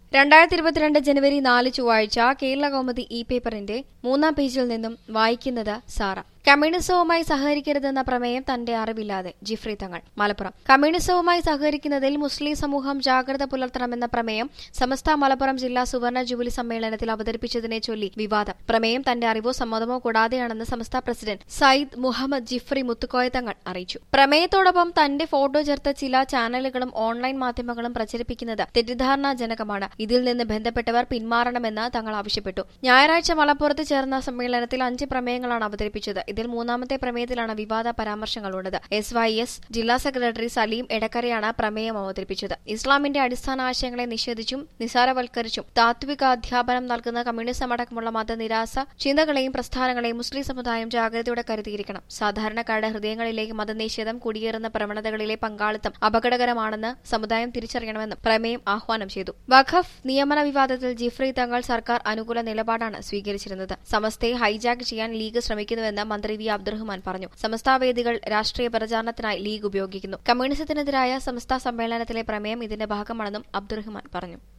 രണ്ടായിരത്തി ഇരുപത്തിരണ്ട് ജനുവരി നാല് ചൊവ്വാഴ്ച കേരള കൗമുദി ഇ പേപ്പറിന്റെ മൂന്നാം പേജിൽ നിന്നും വായിക്കുന്നത് സാറ കമ്മ്യൂണിസവുമായി സഹകരിക്കരുതെന്ന പ്രമേയം തന്റെ അറിവില്ലാതെ ജിഫ്രി തങ്ങൾ മലപ്പുറം കമ്മ്യൂണിസവുമായി സഹകരിക്കുന്നതിൽ മുസ്ലിം സമൂഹം ജാഗ്രത പുലർത്തണമെന്ന പ്രമേയം സമസ്ത മലപ്പുറം ജില്ലാ സുവർണ ജൂബിലി സമ്മേളനത്തിൽ അവതരിപ്പിച്ചതിനെ ചൊല്ലി വിവാദം പ്രമേയം തന്റെ അറിവോ സമ്മതമോ കൂടാതെയാണെന്ന് സമസ്ത പ്രസിഡന്റ് സയ്യിദ് മുഹമ്മദ് ജിഫ്രി മുത്തുക്കോയ തങ്ങൾ അറിയിച്ചു പ്രമേയത്തോടൊപ്പം തന്റെ ഫോട്ടോ ചേർത്ത ചില ചാനലുകളും ഓൺലൈൻ മാധ്യമങ്ങളും പ്രചരിപ്പിക്കുന്നത് തെറ്റിദ്ധാരണാജനകമാണ് ഇതിൽ നിന്ന് ബന്ധപ്പെട്ടവർ പിന്മാറണമെന്ന് തങ്ങൾ ആവശ്യപ്പെട്ടു ഞായറാഴ്ച മലപ്പുറത്ത് ചേർന്ന സമ്മേളനത്തിൽ അഞ്ച് പ്രമേയങ്ങളാണ് അവതരിപ്പിച്ചത് ഇതിൽ മൂന്നാമത്തെ പ്രമേയത്തിലാണ് വിവാദ പരാമർശങ്ങളുള്ളത് എസ് വൈ എസ് ജില്ലാ സെക്രട്ടറി സലീം എടക്കരയാണ് പ്രമേയം അവതരിപ്പിച്ചത് ഇസ്ലാമിന്റെ അടിസ്ഥാന ആശയങ്ങളെ നിഷേധിച്ചും നിസാരവൽക്കരിച്ചും താത്വിക അധ്യാപനം നൽകുന്ന കമ്മ്യൂണിസം അടക്കമുള്ള മതനിരാസ ചിന്തകളെയും പ്രസ്ഥാനങ്ങളെയും മുസ്ലിം സമുദായം ജാഗ്രതയോടെ കരുതിയിരിക്കണം സാധാരണക്കാരുടെ ഹൃദയങ്ങളിലേക്ക് മതനിഷേധം കുടിയേറുന്ന പ്രവണതകളിലെ പങ്കാളിത്തം അപകടകരമാണെന്ന് സമുദായം തിരിച്ചറിയണമെന്നും പ്രമേയം ആഹ്വാനം ചെയ്തു വഖഫ് നിയമന വിവാദത്തിൽ ജിഫ്രി തങ്ങൾ സർക്കാർ അനുകൂല നിലപാടാണ് സ്വീകരിച്ചിരുന്നത് സമസ്തയെ ഹൈജാക്ക് ചെയ്യാൻ ലീഗ് ശ്രമിക്കുന്നുവെന്ന് മന്ത്രി വി അബ്ദുറഹ്മാൻ പറഞ്ഞു സമസ്ത വേദികൾ രാഷ്ട്രീയ പ്രചാരണത്തിനായി ലീഗ് ഉപയോഗിക്കുന്നു കമ്മ്യൂണിസത്തിനെതിരായ സമസ്ത സമ്മേളനത്തിലെ പ്രമേയം ഇതിന്റെ ഭാഗമാണെന്നും അബ്ദുറഹ്മാൻ പറഞ്ഞു